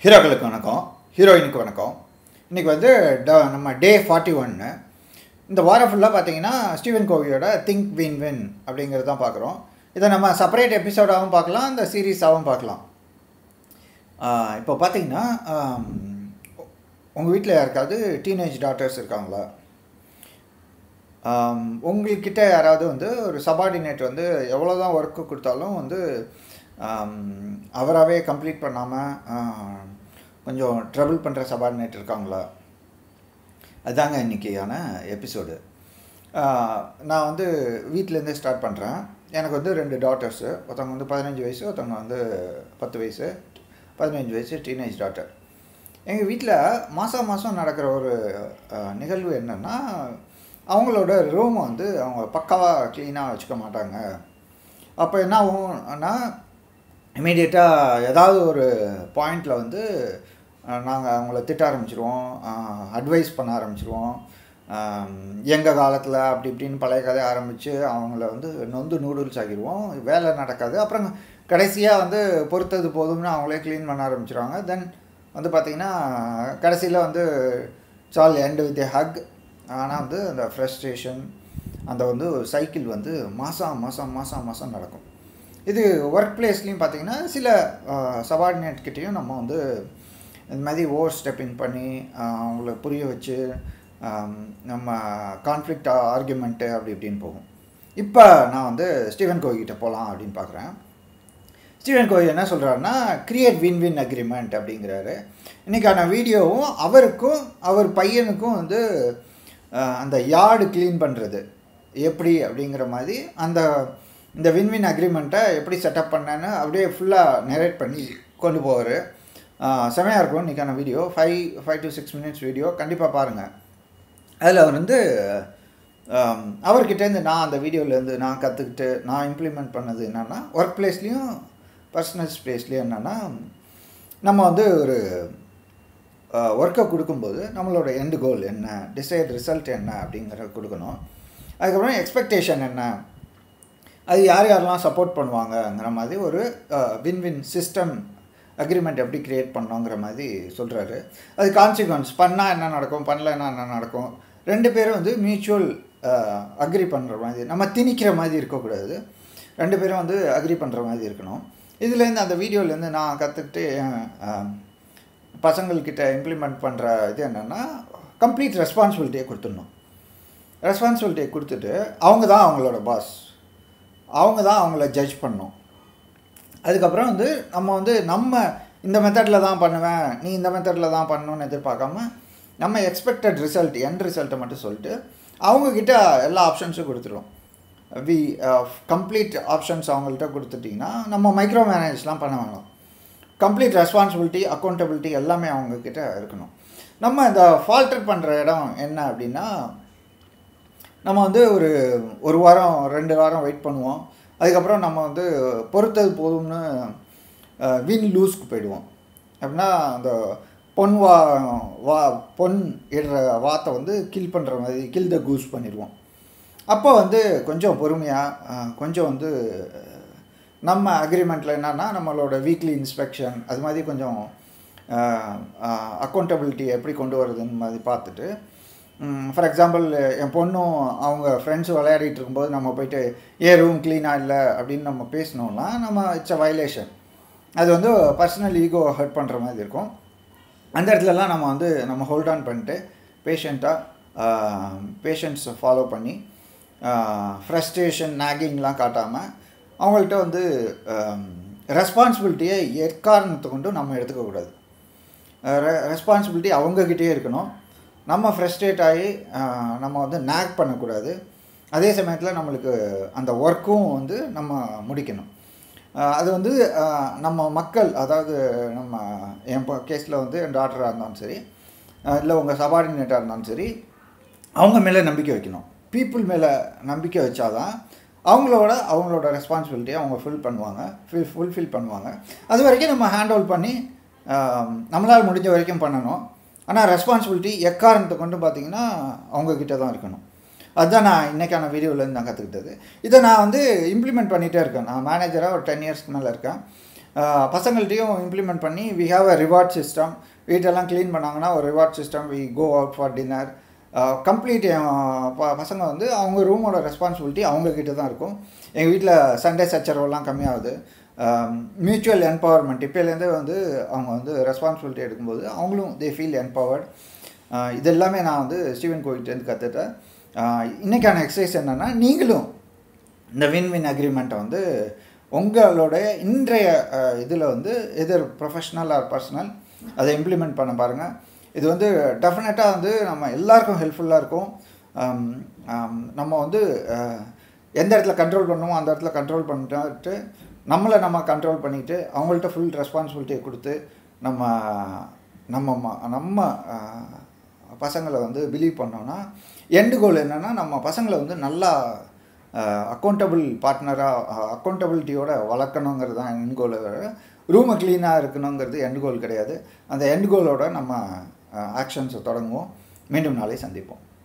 ஹீரோக்களுக்கு வணக்கம் ஹீரோயினுக்கு வணக்கம் இன்றைக்கி வந்து ட நம்ம டே ஃபார்ட்டி ஒன்று இந்த வாரம் ஃபுல்லாக பார்த்தீங்கன்னா ஸ்டீவன் கோவியோட திங்க் வின் வின் அப்படிங்கிறது தான் பார்க்குறோம் இதை நம்ம செப்பரேட் எபிசோடாகவும் பார்க்கலாம் இந்த சீரீஸாகவும் பார்க்கலாம் ஆஹ் இப்போ பார்த்தீங்கன்னா உங்கள் வீட்டில் யாருக்காவது டீனேஜ் டாட்டர்ஸ் இருக்காங்களா ஆம், உங்கள்கிட்ட யாராவது வந்து ஒரு சபார்டினேட் வந்து எவ்வளோ தான் ஒர்க்கு கொடுத்தாலும் வந்து ஆம், அவராகவே கம்ப்ளீட் பண்ணாமல் கொஞ்சம் ட்ரபிள் பண்ணுற சபார்டினேட் இருக்காங்களா அதுதாங்க இன்றைக்கியான எபிசோடு நான் வந்து வீட்டிலேருந்தே ஸ்டார்ட் பண்ணுறேன் எனக்கு வந்து ரெண்டு டாட்டர்ஸு ஒருத்தவங்க வந்து பதினஞ்சு வயசு ஒருத்தவங்க வந்து பத்து வயசு பதினஞ்சு வயசு டீனேஜ் டாட்டர் எங்கள் வீட்டில் மாதம் மாதம் நடக்கிற ஒரு அஹ், நிகழ்வு என்னென்னா அவங்களோட ரூமை வந்து அவங்க பக்காவாக க்ளீனாக வச்சுக்க மாட்டாங்க அப்போ என்ன ஆகும்னா இமீடியட்டாக ஏதாவது ஒரு பாயிண்டில் வந்து நாங்கள் அவங்கள திட்ட ஆரம்பிச்சிருவோம் அட்வைஸ் பண்ண ஆரம்பிச்சிருவோம் எங்கள் காலத்தில் அப்படி இப்படின்னு பழைய கதையை ஆரம்பித்து அவங்கள வந்து நொந்து நூடுல்ஸ் ஆக்கிடுவோம் வேலை நடக்காது அப்புறம் கடைசியாக வந்து பொறுத்தது போதும்னு அவங்களே க்ளீன் பண்ண ஆரம்பிச்சிருவாங்க தென் வந்து பார்த்திங்கன்னா கடைசியில் வந்து சால் எண்ட் வித் ஏ ஹக் ஆனால் வந்து அந்த ஃப்ரஸ்ட்ரேஷன் அந்த வந்து சைக்கிள் வந்து மாதம் மாதம் மாதம் மாதம் நடக்கும் இது ஒர்க் பிளேஸ்லேயும் பார்த்தீங்கன்னா சில சபார்டினேட் கிட்டேயும் நம்ம வந்து இந்த மாதிரி ஓவர் ஸ்டெப்பிங் பண்ணி ஆஹ், அவங்கள புரிய வச்சு ஆம், நம்ம கான்ஃப்ளிக்ட் ஆர்குமெண்ட்டு அப்படி இப்படின்னு போகும் இப்போ நான் வந்து ஸ்டீவன் கோய் கிட்ட போகலாம் அப்படின்னு பார்க்குறேன் ஸ்டீவன் கோய் என்ன சொல்கிறாருன்னா கிரியேட் வின் வின் அக்ரிமெண்ட் அப்படிங்கிறாரு இன்றைக்கான வீடியோவும் அவருக்கும் அவர் பையனுக்கும் வந்து அஹ், அந்த யார்டு க்ளீன் பண்ணுறது எப்படி அப்படிங்கிற மாதிரி அந்த இந்த வின் வின் அக்ரிமெண்ட்டை எப்படி செட்டப் பண்ணேன்னு அப்படியே ஃபுல்லாக நெரேட் பண்ணி கொண்டு போவார் செமையாக இருக்கும் இன்றைக்கான video five five to six minutes video கண்டிப்பாக பாருங்கள் அதில் அவர் வந்து ஆம், அவர்கிட்டேருந்து நான் அந்த வீடியோலேருந்து நான் கற்றுக்கிட்டு நான் இம்ப்ளிமெண்ட் பண்ணது என்னென்னா ஒர்க் பிளேஸ்லேயும் பர்சனல் ஸ்பேஸ்லேயும் என்னென்னா நம்ம வந்து ஒரு ஒர்க்கை கொடுக்கும்போது நம்மளோட எண்டு கோல் என்ன டிசைட் ரிசல்ட் என்ன அப்படிங்கிறத கொடுக்கணும் அதுக்கப்புறம் எக்ஸ்பெக்டேஷன் என்ன அது யார் யாரெல்லாம் சப்போர்ட் பண்ணுவாங்கங்கிற மாதிரி ஒரு வின் வின் சிஸ்டம் அக்ரிமெண்ட் எப்படி க்ரியேட் பண்ணோங்கிற மாதிரி சொல்கிறாரு அது கான்சிக்வன்ஸ் பண்ணால் என்ன நடக்கும் பண்ணலன்னா என்ன நடக்கும் ரெண்டு பேரும் வந்து மியூச்சுவல் அக்ரி பண்ணுற மாதிரி நம்ம திணிக்கிற மாதிரி இருக்கக்கூடாது ரெண்டு பேரும் வந்து அக்ரி பண்ணுற மாதிரி இருக்கணும் இதுலேருந்து அந்த வீடியோலேருந்து நான் கற்றுக்கிட்டு பசங்கள்கிட்ட இம்ப்ளிமெண்ட் பண்ணுற இது என்னென்னா கம்ப்ளீட் ரெஸ்பான்சிபிலிட்டியை கொடுத்துடணும் ரெஸ்பான்சிபிலிட்டியை கொடுத்துட்டு அவங்க தான் அவங்களோட பாஸ் அவங்க தான் அவங்கள ஜட்ஜ் பண்ணணும் அதுக்கப்புறம் வந்து நம்ம வந்து நம்ம இந்த மெத்தடில் தான் பண்ணுவேன் நீ இந்த மெத்தடில் தான் பண்ணணும்னு எதிர்பார்க்காம நம்ம எக்ஸ்பெக்டட் ரிசல்ட் எண்ட் ரிசல்ட்டை மட்டும் சொல்லிட்டு அவங்கக்கிட்ட எல்லா ஆப்ஷன்ஸும் கொடுத்துருவோம் வி கம்ப்ளீட் ஆப்ஷன்ஸ் அவங்கள்ட்ட கொடுத்துட்டிங்கன்னா நம்ம மைக்ரோ மேனேஜ்லாம் பண்ண வேணாம் கம்ப்ளீட் ரெஸ்பான்சிபிலிட்டி அக்கௌண்டபிலிட்டி எல்லாமே அவங்கக்கிட்ட இருக்கணும் நம்ம இந்த ஃபால்டர் பண்ணுற இடம் என்ன அப்படின்னா நம்ம வந்து ஒரு ஒரு வாரம் ரெண்டு வாரம் வெயிட் பண்ணுவோம் அதுக்கப்புறம் நம்ம வந்து பொறுத்தது போதும்னு வின் லூஸ்க்கு போயிடுவோம் அப்படின்னா அந்த பொன் வா வா பொன் இடுற வாத்தை வந்து கில் பண்ணுற மாதிரி கில் த கூஸ் பண்ணிடுவோம் அப்போ வந்து கொஞ்சம் பொறுமையாக கொஞ்சம் வந்து நம்ம அக்ரிமெண்ட்டில் என்னென்னா நம்மளோட வீக்லி இன்ஸ்பெக்ஷன் அது மாதிரி கொஞ்சம் அக்கௌண்டபிலிட்டி எப்படி கொண்டு வரதுன்னு மாதிரி பார்த்துட்டு ஃபார் எக்ஸாம்பிள் என் பொண்ணும் அவங்க ஃப்ரெண்ட்ஸ் விளையாடிட்டு இருக்கும்போது நம்ம போயிட்டு ஏ ரூம் க்ளீனாக இல்லை அப்படின்னு நம்ம பேசினோம்னா நம்ம இட்ஸ் அ வயலேஷன் அது வந்து பர்சனல் ஈகோ ஹர்ட் பண்ணுற மாதிரி இருக்கும் அந்த இடத்துலலாம் நம்ம வந்து நம்ம ஹோல்ட் ஆன் பண்ணிட்டு பேஷண்ட்டாக பேஷண்ட்ஸை ஃபாலோ பண்ணி ஃப்ரஸ்ட்ரேஷன் நாகிங்லாம் காட்டாமல் அவங்கள்ட்ட வந்து ரெஸ்பான்சிபிலிட்டியை எக்காரணத்தை கொண்டு நம்ம எடுத்துக்கக்கூடாது ரெஸ்பான்சிபிலிட்டி அவங்கக்கிட்டே இருக்கணும் நம்ம ஃப்ரஸ்ட்ரேட் ஆகி அஹ், நம்ம வந்து நேக் பண்ணக்கூடாது அதே சமயத்தில் நம்மளுக்கு அந்த ஒர்க்கும் வந்து நம்ம முடிக்கணும் அஹ், அது வந்து அஹ், நம்ம மக்கள் அதாவது நம்ம என் கேஸில் வந்து என் டாக்டராக இருந்தாலும் சரி இல்லை உங்கள் சபார்டினேட்டாக இருந்தாலும் சரி அவங்க மேலே நம்பிக்கை வைக்கணும் பீப்புள் மேலே நம்பிக்கை வச்சாதான் அவங்களோட அவங்களோட ரெஸ்பான்சிபிலிட்டியை அவங்க ஃபில் பண்ணுவாங்க ஃபில் ஃபுல்ஃபில் பண்ணுவாங்க அது வரைக்கும் நம்ம ஹேண்ட் ஓல் பண்ணி ஆம், நம்மளால் முடிஞ்ச வரைக்கும் பண்ணணும் ஆனால் ரெஸ்பான்சிபிலிட்டி எக்காரணத்தை கொண்டு பார்த்தீங்கன்னா அவங்கக்கிட்ட தான் இருக்கணும் அதுதான் நான் இன்றைக்கான வீடியோவிலேருந்து நான் கற்றுக்கிட்டது இதை நான் வந்து இம்ப்ளிமெண்ட் பண்ணிகிட்டே இருக்கேன் நான் மேனேஜராக ஒரு டென் இயர்ஸ்க்கு மேலே இருக்கேன் பசங்கள்ட்டையும் இம்ப்ளிமெண்ட் பண்ணி we have a reward system வீட்டெல்லாம் க்ளீன் பண்ணாங்கன்னா ஒரு reward system we go out for dinner complete ப பசங்க வந்து அவங்க ரூமோட ரெஸ்பான்சிபிலிட்டி அவங்கக்கிட்ட தான் இருக்கும் எங்கள் வீட்டில் சண்டே சச்சரவெல்லாம் கம்மியாகுது மியூச்சுவல் எம்பவர்மெண்ட் இப்போலேருந்தே வந்து அவங்க வந்து ரெஸ்பான்சிபிலிட்டி எடுக்கும்போது அவங்களும் தே ஃபீல் எம்பவர்ட் இது எல்லாமே நான் வந்து ஸ்டீவன் கோவிட்டேருந்து கற்றுட்டேன் இன்றைக்கான எக்ஸசைஸ் என்னென்னா நீங்களும் இந்த வின் வின் அக்ரிமெண்ட்டை வந்து உங்களோட இன்றைய இதில் வந்து எதர் ப்ரொஃபஷ்னல் ஆர் பர்சனல் அதை இம்ப்ளிமெண்ட் பண்ண பாருங்கள் இது வந்து டெஃபினட்டாக வந்து நம்ம எல்லாருக்கும் ஹெல்ப்ஃபுல்லாக இருக்கும் நம்ம வந்து எந்த இடத்துல கண்ட்ரோல் பண்ணுமோ அந்த இடத்துல கண்ட்ரோல் பண்ணிட்டு நம்மளை நம்ம கண்ட்ரோல் பண்ணிக்கிட்டு அவங்கள்ட்ட ஃபுல் ரெஸ்பான்சிபிலிட்டியை கொடுத்து நம்ம நம்ம நம்ம பசங்களை வந்து பிலீவ் பண்ணோன்னா எண்டு கோல் என்னென்னா நம்ம பசங்களை வந்து நல்லா அக்கௌண்டபிள் பார்ட்னராக அக்கௌண்டபிலிட்டியோட வளர்க்கணுங்கிறது தான் எண்ட் கோல் ரூமை க்ளீனாக இருக்கணுங்கிறது எண்ட் கோல் கிடையாது அந்த எண்ட் கோலோட நம்ம ஆக்ஷன்ஸை தொடங்குவோம் மீண்டும் நாளை சந்திப்போம்